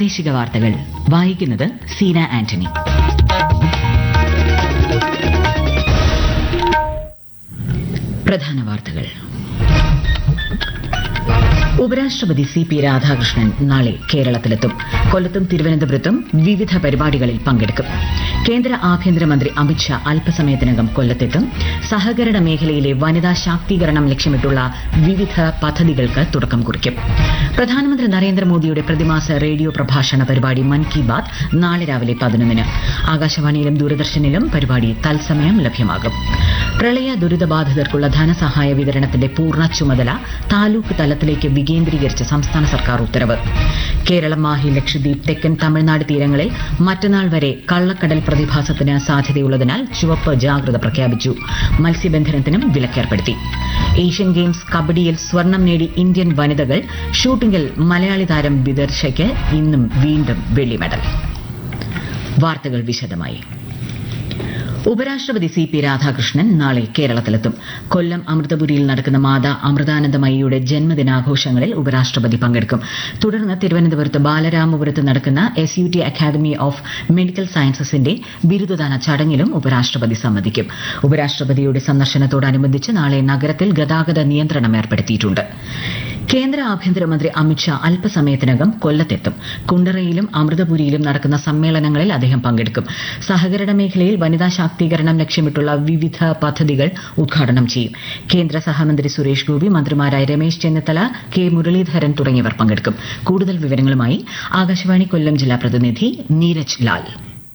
പ്രാദേശിക വാർത്തകൾ വായിക്കുന്നത് സീന ആന്റണി പ്രധാന വാർത്തകൾ ഉപരാഷ്ട്രപതി സി പി രാധാകൃഷ്ണൻ നാളെ കേരളത്തിലെത്തും കൊല്ലത്തും തിരുവനന്തപുരത്തും വിവിധ പരിപാടികളിൽ പങ്കെടുക്കും കേന്ദ്ര ആഭ്യന്തരമന്ത്രി അമിത്ഷാ അല്പസമയത്തിനകം കൊല്ലത്തെത്തും സഹകരണ മേഖലയിലെ വനിതാ ശാക്തീകരണം ലക്ഷ്യമിട്ടുള്ള വിവിധ പദ്ധതികൾക്ക് തുടക്കം കുറിക്കും പ്രധാനമന്ത്രി നരേന്ദ്രമോദിയുടെ പ്രതിമാസ റേഡിയോ പ്രഭാഷണ പരിപാടി മൻ കി ബാത് നാളെ രാവിലെ പതിനൊന്നിന് ആകാശവാണിയിലും ദൂരദർശനിലും പരിപാടി തത്സമയം ലഭ്യമാകും പ്രളയ ദുരിതബാധിതർക്കുള്ള ധനസഹായ വിതരണത്തിന്റെ പൂർണ്ണ ചുമതല താലൂക്ക് തലത്തിലേക്ക് വികേന്ദ്രീകരിച്ച് സംസ്ഥാന സർക്കാർ ഉത്തരവ് കേരളം മാഹി ലക്ഷദ്വീപ് തെക്കൻ തമിഴ്നാട് തീരങ്ങളിൽ മറ്റന്നാൾ വരെ കള്ളക്കടൽ പ്രതിഭാസത്തിന് സാധ്യതയുള്ളതിനാൽ ചുവപ്പ് ജാഗ്രത പ്രഖ്യാപിച്ചു മത്സ്യബന്ധനത്തിനും വിലക്കേർപ്പെടുത്തി ഏഷ്യൻ ഗെയിംസ് കബഡിയിൽ സ്വർണം നേടി ഇന്ത്യൻ വനിതകൾ ഷൂട്ടിംഗിൽ മലയാളി താരം വിദർശയ്ക്ക് ഇന്നും വീണ്ടും വെള്ളി മെഡൽ വാർത്തകൾ വിശദമായി ഉപരാഷ്ട്രപതി സി പി രാധാകൃഷ്ണൻ നാളെ കേരളത്തിലെത്തും കൊല്ലം അമൃതപുരിയിൽ നടക്കുന്ന മാതാ അമൃതാനന്ദമയിയുടെ ജന്മദിനാഘോഷങ്ങളിൽ ഉപരാഷ്ട്രപതി പങ്കെടുക്കും തുടർന്ന് തിരുവനന്തപുരത്ത് ബാലരാമപുരത്ത് നടക്കുന്ന S U T academy of medical സയൻസസിന്റെ ബിരുദദാന ചടങ്ങിലും ഉപരാഷ്ട്രപതി സംബന്ധിക്കും ഉപരാഷ്ട്രപതിയുടെ സന്ദർശനത്തോടനുബന്ധിച്ച് നാളെ നഗരത്തിൽ ഗതാഗത നിയന്ത്രണം ഏർപ്പെടുത്തിയിട്ടുണ്ട് കേന്ദ്ര ആഭ്യന്തരമന്ത്രി അമിത്ഷാ അല്പസമയത്തിനകം കൊല്ലത്തെത്തും കുണ്ടറയിലും അമൃതപുരിയിലും നടക്കുന്ന സമ്മേളനങ്ങളിൽ അദ്ദേഹം പങ്കെടുക്കും സഹകരണ മേഖലയിൽ വനിതാ ശാക്തീകരണം ലക്ഷ്യമിട്ടുള്ള വിവിധ പദ്ധതികൾ ഉദ്ഘാടനം ചെയ്യും കേന്ദ്ര സഹമന്ത്രി സുരേഷ് ഗോപി മന്ത്രിമാരായ രമേശ് ചെന്നിത്തല കെ മുരളീധരൻ തുടങ്ങിയവർ പങ്കെടുക്കും കൂടുതൽ വിവരങ്ങളുമായി ആകാശവാണി കൊല്ലം ജില്ലാ പ്രതിനിധി Neeraj Lal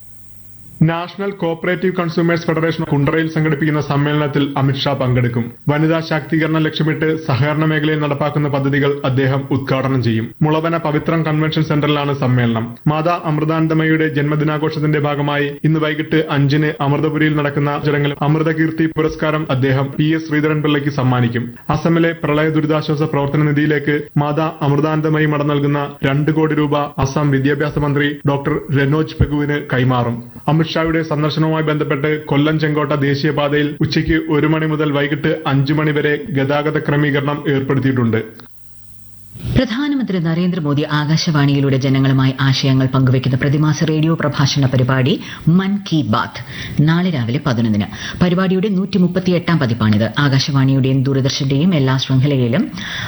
national cooperative consumers federation കുണ്ടറയിൽ സംഘടിപ്പിക്കുന്ന സമ്മേളനത്തിൽ അമിത്ഷാ പങ്കെടുക്കും വനിതാ ശാക്തീകരണം ലക്ഷ്യമിട്ട് സഹകരണ മേഖലയിൽ നടപ്പാക്കുന്ന പദ്ധതികൾ അദ്ദേഹം ഉദ്ഘാടനം ചെയ്യും മുളവന പവിത്രം കൺവെൻഷൻ സെന്ററിലാണ് സമ്മേളനം മാതാ അമൃതാനന്ദമയുടെ ജന്മദിനാഘോഷത്തിന്റെ ഭാഗമായി ഇന്ന് വൈകിട്ട് അഞ്ചിന് അമൃതപുരിയിൽ നടക്കുന്ന ചടങ്ങിൽ അമൃതകീർത്തി പുരസ്കാരം അദ്ദേഹം പി എസ് ശ്രീധരൻപിള്ളയ്ക്ക് സമ്മാനിക്കും അസമിലെ പ്രളയ ദുരിതാശ്വാസ പ്രവർത്തന നിധിയിലേക്ക് മാതാ അമൃതാനന്ദമയി മട നൽകുന്ന രണ്ട് കോടി രൂപ അസം വിദ്യാഭ്യാസ മന്ത്രി ഡോക്ടർ രനോജ് പെഗുവിന് കൈമാറും അമിത്ഷായുടെ സന്ദർശനവുമായി ബന്ധപ്പെട്ട് കൊല്ലം ചെങ്കോട്ട ദേശീയപാതയിൽ ഉച്ചയ്ക്ക് ഒരു മണി മുതൽ വൈകിട്ട് അഞ്ചു മണി വരെ ഗതാഗത ക്രമീകരണം ഏർപ്പെടുത്തിയിട്ടുണ്ട് പ്രധാനമന്ത്രി നരേന്ദ്രമോദി ആകാശവാണിയിലൂടെ ജനങ്ങളുമായി ആശയങ്ങൾ പങ്കുവയ്ക്കുന്ന പ്രതിമാസ റേഡിയോ പ്രഭാഷണ പരിപാടി മൻ കി ബാത്ത് നാളെ രാവിലെ പതിനൊന്നിന് പരിപാടിയുടെ നൂറ്റി മുപ്പത്തിയെട്ടാം പതിപ്പാണിത് ആകാശവാണിയുടെയും ദൂരദർശന്റെയും എല്ലാ ശൃംഖലയിലും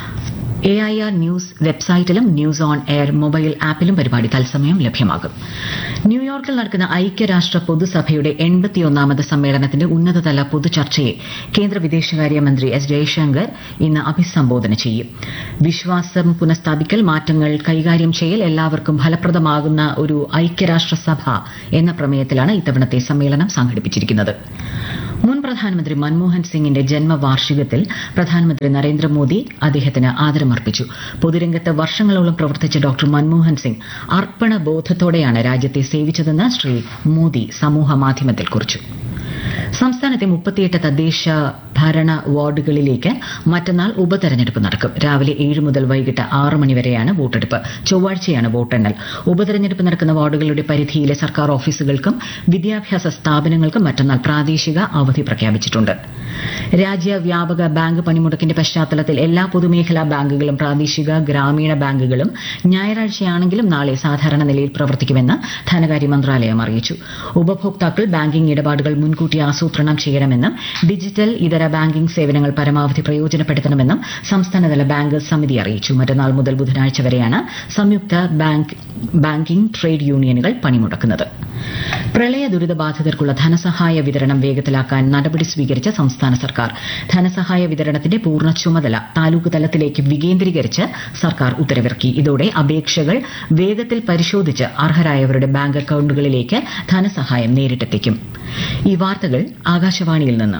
എ ഐ ആർ ന്യൂസ് വെബ്സൈറ്റിലും ന്യൂസ് ഓൺ എയർ മൊബൈൽ ആപ്പിലും പരിപാടി തത്സമയം ലഭ്യമാകും ന്യൂയോർക്കിൽ നടക്കുന്ന ഐക്യരാഷ്ട്ര പൊതുസഭയുടെ എൺപത്തിയൊന്നാമത് സമ്മേളനത്തിന്റെ ഉന്നതതല പൊതുചർച്ചയെ കേന്ദ്ര വിദേശകാര്യ മന്ത്രി എസ് ജയശങ്കർ ഇന്ന് അഭിസംബോധന ചെയ്യും വിശ്വാസം പുനഃസ്ഥാപിക്കൽ മാറ്റങ്ങൾ കൈകാര്യം ചെയ്യൽ എല്ലാവർക്കും ഫലപ്രദമാകുന്ന ഒരു ഐക്യരാഷ്ട്ര സഭ എന്ന പ്രമേയത്തിലാണ് ഇത്തവണത്തെ സമ്മേളനം സംഘടിപ്പിച്ചിരിക്കുന്നത് മുൻ പ്രധാനമന്ത്രി മൻമോഹൻ സിംഗിന്റെ ജന്മവാർഷികത്തിൽ പ്രധാനമന്ത്രി നരേന്ദ്രമോദി അദ്ദേഹത്തിന് ആദരമർപ്പിച്ചു പൊതുരംഗത്ത് വർഷങ്ങളോളം പ്രവർത്തിച്ച ഡോക്ടർ മൻമോഹൻ സിംഗ് അർപ്പണ ബോധത്തോടെയാണ് രാജ്യത്തെ സേവിച്ചതെന്ന് ശ്രീ മോദി സമൂഹ മാധ്യമത്തിൽ കുറിച്ചു സംസ്ഥാനത്തെ മുപ്പത്തിയെട്ട് തദ്ദേശ ഭരണ വാർഡുകളിലേക്ക് മറ്റന്നാൾ ഉപതെരഞ്ഞെടുപ്പ് നടക്കും രാവിലെ ഏഴ് മുതൽ വൈകിട്ട് ആറ് മണിവരെയാണ് വോട്ടെടുപ്പ് ചൊവ്വാഴ്ചയാണ് വോട്ടെണ്ണൽ ഉപതെരഞ്ഞെടുപ്പ് നടക്കുന്ന വാർഡുകളുടെ പരിധിയിലെ സർക്കാർ ഓഫീസുകൾക്കും വിദ്യാഭ്യാസ സ്ഥാപനങ്ങൾക്കും മറ്റന്നാൾ പ്രാദേശിക അവധി പ്രഖ്യാപിച്ചിട്ടുണ്ട് രാജ്യവ്യാപക ബാങ്ക് പണിമുടക്കിന്റെ പശ്ചാത്തലത്തിൽ എല്ലാ പൊതുമേഖലാ ബാങ്കുകളും പ്രാദേശിക ഗ്രാമീണ ബാങ്കുകളും ഞായറാഴ്ചയാണെങ്കിലും നാളെ സാധാരണ നിലയിൽ പ്രവർത്തിക്കുമെന്ന് ധനകാര്യ മന്ത്രാലയം അറിയിച്ചു ഉപഭോക്താക്കൾ ബാങ്കിംഗ് ഇടപാടുകൾ മുൻകൂട്ടി ആസൂത്രണം ചെയ്യണമെന്നും ഡിജിറ്റൽ ഇതര ബാങ്കിംഗ് സേവനങ്ങൾ പരമാവധി പ്രയോജനപ്പെടുത്തണമെന്നും സംസ്ഥാനതല ബാങ്കേഴ്സ് സമിതി അറിയിച്ചു മറ്റന്നാൾ മുതൽ ബുധനാഴ്ച വരെയാണ് സംയുക്ത ബാങ്ക് ബാങ്കിംഗ് ട്രേഡ് യൂണിയനുകൾ പണിമുടക്കുന്നത് പ്രളയ ദുരിതബാധിതർക്കുള്ള ധനസഹായ വിതരണം വേഗത്തിലാക്കാൻ നടപടി സ്വീകരിച്ച സംസ്ഥാന സർക്കാർ ധനസഹായ വിതരണത്തിന്റെ പൂർണ്ണ ചുമതല താലൂക്ക് തലത്തിലേക്ക് വികേന്ദ്രീകരിച്ച് സർക്കാർ ഉത്തരവിറക്കി ഇതോടെ അപേക്ഷകൾ വേഗത്തിൽ പരിശോധിച്ച് അർഹരായവരുടെ ബാങ്ക് അക്കൌണ്ടുകളിലേക്ക് ധനസഹായം നേരിട്ടെത്തിക്കും ഈ വാർത്തകൾ ആകാശവാണിയിൽ നിന്ന്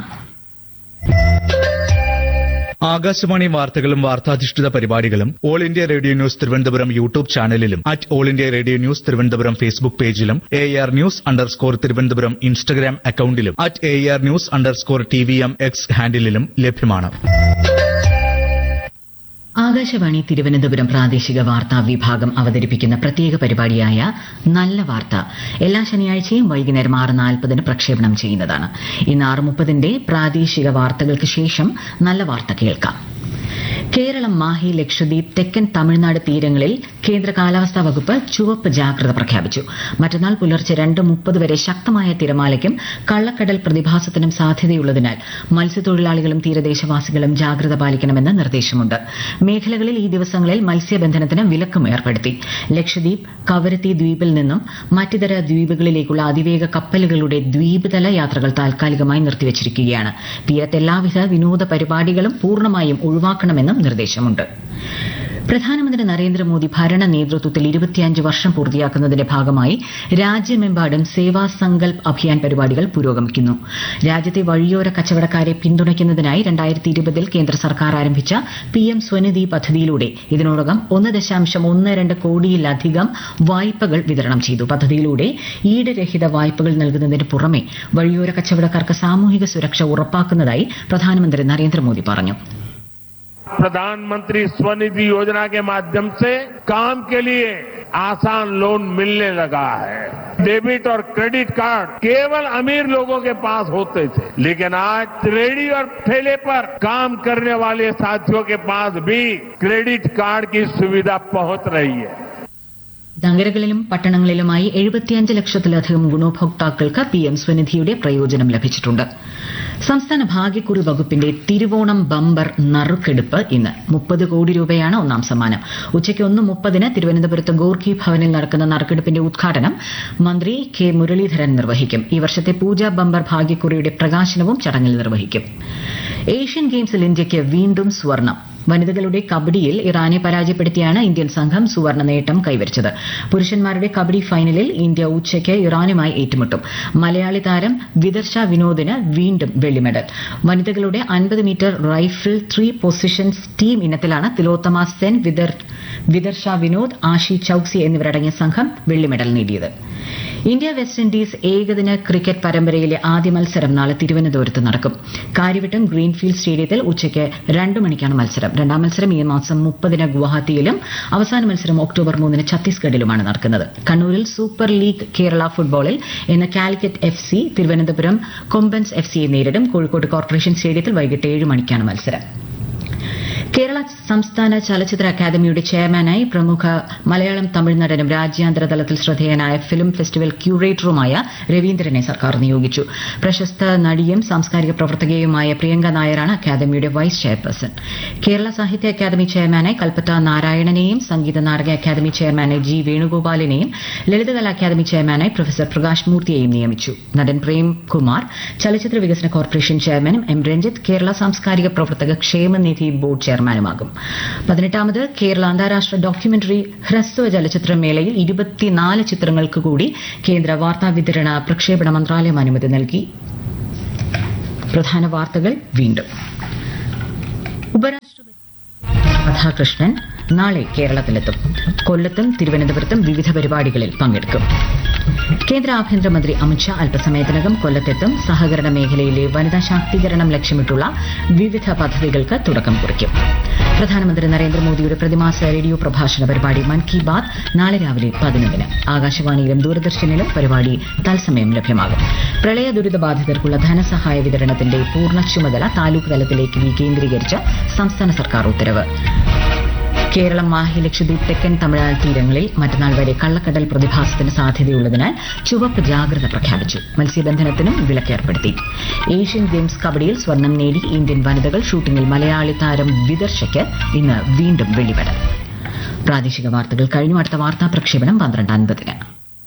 ആകാശവാണി വാർത്തകളും വാർത്താധിഷ്ഠിത പരിപാടികളും All India Radio news Thiruvananthapuram YouTube ചാനലിലും at All India Radio news Thiruvananthapuram Facebook പേജിലും A R news underscore Thiruvananthapuram Instagram അക്കൌണ്ടിലും at A R news underscore T V M X ഹാൻഡിലും ലഭ്യമാണ് ആകാശവാണി തിരുവനന്തപുരം പ്രാദേശിക വാർത്താ വിഭാഗം അവതരിപ്പിക്കുന്ന പ്രത്യേക പരിപാടിയായ നല്ല വാർത്ത എല്ലാ ശനിയാഴ്ചയും വൈകുന്നേരം ആറ് നാൽപ്പതിന് പ്രക്ഷേപണം ചെയ്യുന്നതാണ് ഇന്ന് ആറ് മുപ്പതിന്റെ പ്രാദേശിക വാർത്തകൾക്ക് ശേഷം നല്ല വാർത്ത കേൾക്കാം കേരളം മാഹി ലക്ഷദ്വീപ് തെക്കൻ തമിഴ്നാട് തീരങ്ങളിൽ കേന്ദ്ര കാലാവസ്ഥാ വകുപ്പ് ചുവപ്പ് ജാഗ്രത പ്രഖ്യാപിച്ചു മറ്റന്നാൾ പുലർച്ചെ രണ്ട് മുപ്പത് വരെ ശക്തമായ തിരമാലയ്ക്കും കള്ളക്കടൽ പ്രതിഭാസത്തിനും സാധ്യതയുള്ളതിനാൽ മത്സ്യത്തൊഴിലാളികളും തീരദേശവാസികളും ജാഗ്രത പാലിക്കണമെന്ന് നിർദ്ദേശമുണ്ട് മേഖലകളിൽ ഈ ദിവസങ്ങളിൽ മത്സ്യബന്ധനത്തിന് വിലക്കും ഏർപ്പെടുത്തി ലക്ഷദ്വീപ് കവരത്തി ദ്വീപിൽ നിന്നും മറ്റിതര ദ്വീപുകളിലേക്കുള്ള അതിവേഗ കപ്പലുകളുടെ ദ്വീപ് തല യാത്രകൾ താൽക്കാലികമായി നിർത്തിവച്ചിരിക്കുകയാണ് തീരത്ത് എല്ലാവിധ വിനോദ പരിപാടികളും പൂർണ്ണമായും ഒഴിവാക്കണമെന്നും നിർദ്ദേശമുണ്ട് പ്രധാനമന്ത്രി നരേന്ദ്രമോദി ഭരണ നേതൃത്വത്തിൽ ഇരുപത്തിയഞ്ച് വർഷം പൂർത്തിയാക്കുന്നതിന്റെ ഭാഗമായി രാജ്യമെമ്പാടും സേവാ സങ്കൽപ് അഭിയാൻ പരിപാടികൾ പുരോഗമിക്കുന്നു രാജ്യത്തെ വഴിയോര കച്ചവടക്കാരെ പിന്തുണയ്ക്കുന്നതിനായി രണ്ടായിരത്തി ഇരുപതിൽ കേന്ദ്ര സർക്കാർ ആരംഭിച്ച പി എം സ്വനിധി പദ്ധതിയിലൂടെ ഇതിനോടകം ഒന്ന് ദശാംശം ഒന്ന് രണ്ട് കോടിയിലധികം വായ്പകൾ വിതരണം ചെയ്തു പദ്ധതിയിലൂടെ ഈടുരഹിത വായ്പകൾ നൽകുന്നതിന് പുറമെ വഴിയോര കച്ചവടക്കാർക്ക് സാമൂഹിക സുരക്ഷ ഉറപ്പാക്കുന്നതായി പ്രധാനമന്ത്രി നരേന്ദ്രമോദി പറഞ്ഞു प्रधानमंत्री स्वनिधि योजना के माध्यम से काम के लिए आसान लोन मिलने लगा है डेबिट और क्रेडिट कार्ड केवल अमीर लोगों के पास होते थे लेकिन आज रेडी और ठेले पर काम करने वाले साथियों के पास भी क्रेडिट कार्ड की सुविधा पहुंच रही है നഗരങ്ങളിലും പട്ടണങ്ങളിലുമായി എഴുപത്തിയഞ്ച് ലക്ഷത്തിലധികം ഗുണഭോക്താക്കൾക്ക് പി എം സ്വനിധിയുടെ പ്രയോജനം ലഭിച്ചിട്ടുണ്ട് സംസ്ഥാന ഭാഗ്യക്കുറി വകുപ്പിന്റെ തിരുവോണം ബമ്പർ നറുക്കെടുപ്പ് ഇന്ന് മുപ്പത് കോടി രൂപയാണ് ഒന്നാം സമ്മാനം ഉച്ചയ്ക്ക് ഒന്ന് മുപ്പതിന് തിരുവനന്തപുരത്ത് ഗോർഖി ഭവനിൽ നടക്കുന്ന നറുക്കെടുപ്പിന്റെ ഉദ്ഘാടനം മന്ത്രി കെ മുരളീധരൻ നിർവഹിക്കും ഈ വർഷത്തെ പൂജ ബമ്പർ ഭാഗ്യക്കുറിയുടെ പ്രകാശനവും ചടങ്ങിൽ നിർവഹിക്കും ഏഷ്യൻ ഗെയിംസിൽ ഇന്ത്യയ്ക്ക് വീണ്ടും സ്വർണം വനിതകളുടെ കബഡിയിൽ ഇറാനെ പരാജയപ്പെടുത്തിയാണ് ഇന്ത്യൻ സംഘം സുവർണ നേട്ടം കൈവരിച്ചത് പുരുഷന്മാരുടെ കബഡി ഫൈനലിൽ ഇന്ത്യ ഉച്ചയ്ക്ക് ഇറാനുമായി ഏറ്റുമുട്ടും മലയാളി താരം വിദർശ വിനോദിന് വീണ്ടും വെള്ളി മെഡൽ വനിതകളുടെ അൻപത് meter rifle three positions team ഇനത്തിലാണ് തിലോത്തമ സെൻ വിദർ വിദർശ വിനോദ് ആഷി ചൌക്സി എന്നിവരടങ്ങിയ സംഘം വെള്ളി മെഡൽ നേടിയത് ഇന്ത്യ വെസ്റ്റ് ഇൻഡീസ് ഏകദിന ക്രിക്കറ്റ് പരമ്പരയിലെ ആദ്യ മത്സരം നാളെ തിരുവനന്തപുരത്ത് നടക്കും കാര്യവട്ടം ഗ്രീൻഫീൽഡ് സ്റ്റേഡിയത്തിൽ ഉച്ചയ്ക്ക് രണ്ട് മണിക്കാണ് മത്സരം രണ്ടാം മത്സരം ഈ മാസം മുപ്പതിന് ഗുവാഹത്തിയിലും അവസാന മത്സരം ഒക്ടോബർ മൂന്നിന് ഛത്തീസ്ഗഡിലുമാണ് നടക്കുന്നത് കണ്ണൂരിൽ സൂപ്പർ ലീഗ് കേരള ഫുട്ബോളിൽ ഇന്ന് Calicut F C Thiruvananthapuram Kombans F സിയെ നേരിടും കോഴിക്കോട് കോർപ്പറേഷൻ സ്റ്റേഡിയത്തിൽ വൈകിട്ട് ഏഴ് മണിക്കാണ് മത്സരം കേരള സംസ്ഥാന ചലച്ചിത്ര അക്കാദമിയുടെ ചെയർമാനായി പ്രമുഖ മലയാളം തമിഴ് നടനും രാജ്യാന്തര തലത്തിൽ ശ്രദ്ധേയനായ ഫിലിം ഫെസ്റ്റിവൽ ക്യൂറേറ്ററുമായ രവീന്ദ്രനെ സർക്കാർ നിയോഗിച്ചു പ്രശസ്ത നടിയും സാംസ്കാരിക പ്രവർത്തകയുമായ പ്രിയങ്ക നായരാണ് അക്കാദമിയുടെ വൈസ് ചെയർപേഴ്സൺ കേരള സാഹിത്യ അക്കാദമി ചെയർമാനായി കൽപ്പറ്റ നാരായണനെയും സംഗീത നാടക അക്കാദമി ചെയർമാനായി ജി വേണുഗോപാലിനെയും ലളിതകലാ അക്കാദമി ചെയർമാനായി പ്രൊഫസർ പ്രകാശ് മൂർത്തിയെയും നിയമിച്ചു നടൻ പ്രേം കുമാർ ചലച്ചിത്ര വികസന കോർപ്പറേഷൻ ചെയർമാനും എം രഞ്ജിത്ത് കേരള സാംസ്കാരിക പ്രവർത്തക ക്ഷേമനിധി ബോർഡ് ചെയർമാനുമാകും പതിനെട്ടാമത് കേരള അന്താരാഷ്ട്ര ഡോക്യുമെന്ററി ഹ്രസ്വ ചലച്ചിത്രമേളയിൽ ഇരുപത്തിനാല് ചിത്രങ്ങൾക്ക് കൂടി കേന്ദ്ര വാർത്താ വിതരണ പ്രക്ഷേപണ മന്ത്രാലയം അനുമതി നൽകി പ്രധാന വാർത്തകൾ വീണ്ടും ഉപരാഷ്ട്രപതി രാധാകൃഷ്ണൻ നാളെ കേരളത്തിലെത്തും കൊല്ലത്തും തിരുവനന്തപുരത്തും വിവിധ പരിപാടികളിൽ പങ്കെടുക്കും കേന്ദ്ര ആഭ്യന്തരമന്ത്രി അമിത്ഷാ അല്പസമയത്തിനകം കൊല്ലത്തെത്തും സഹകരണ മേഖലയിലെ വനിതാ ശാക്തീകരണം ലക്ഷ്യമിട്ടുള്ള വിവിധ പദ്ധതികൾക്ക് തുടക്കം കുറിക്കും പ്രധാനമന്ത്രി നരേന്ദ്രമോദിയുടെ പ്രതിമാസ റേഡിയോ പ്രഭാഷണ പരിപാടി മൻ കി ബാത് നാളെ രാവിലെ പതിനൊന്നിന് ആകാശവാണിയിലും ദൂരദർശനിലും പരിപാടി തത്സമയം ലഭ്യമാകും പ്രളയ ദുരിതബാധിതർക്കുള്ള ധനസഹായ വിതരണത്തിന്റെ പൂർണ്ണ ചുമതല താലൂക്ക് തലത്തിലേക്ക് വികേന്ദ്രീകരിച്ച സംസ്ഥാന സർക്കാർ ഉത്തരവ് കേരളം മാഹി ലക്ഷദ്വീപ് തെക്കൻ തമിഴ്നാട് തീരങ്ങളിൽ മറ്റന്നാൾ വരെ കള്ളക്കടൽ പ്രതിഭാസത്തിന് സാധ്യതയുള്ളതിനാൽ ചുവപ്പ് ജാഗ്രത പ്രഖ്യാപിച്ചു മത്സ്യബന്ധനത്തിനും വിലക്കേർപ്പെടുത്തി ഏഷ്യൻ ഗെയിംസ് കബഡിയിൽ സ്വർണം നേടി ഇന്ത്യൻ വനിതകൾ ഷൂട്ടിംഗിൽ മലയാളി താരം വിദർശയ്ക്ക് ഇന്ന് വീണ്ടും വെള്ളിമെഡൽ പ്രാദേശിക വാർത്തകൾ കഴിഞ്ഞു അടുത്ത വാർത്താ പ്രക്ഷേപണം പന്ത്രണ്ട് അൻപതിന്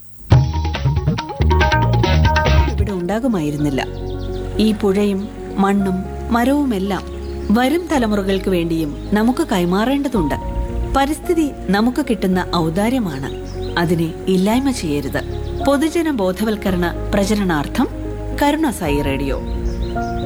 ഇവിടെ ഉണ്ടാകുമായിരുന്നില്ല ഈ പുഴയും മണ്ണും മരവുമെല്ലാം വരും തലമുറകൾക്ക് വേണ്ടിയും നമുക്ക് കൈമാറേണ്ടതുണ്ട് പരിസ്ഥിതി നമുക്ക് കിട്ടുന്ന ഔദാര്യമാണ് അതിനെ ഇല്ലായ്മ ചെയ്യരുത് പൊതുജന ബോധവൽക്കരണ പ്രചരണാർത്ഥം കരുണ സായി റേഡിയോ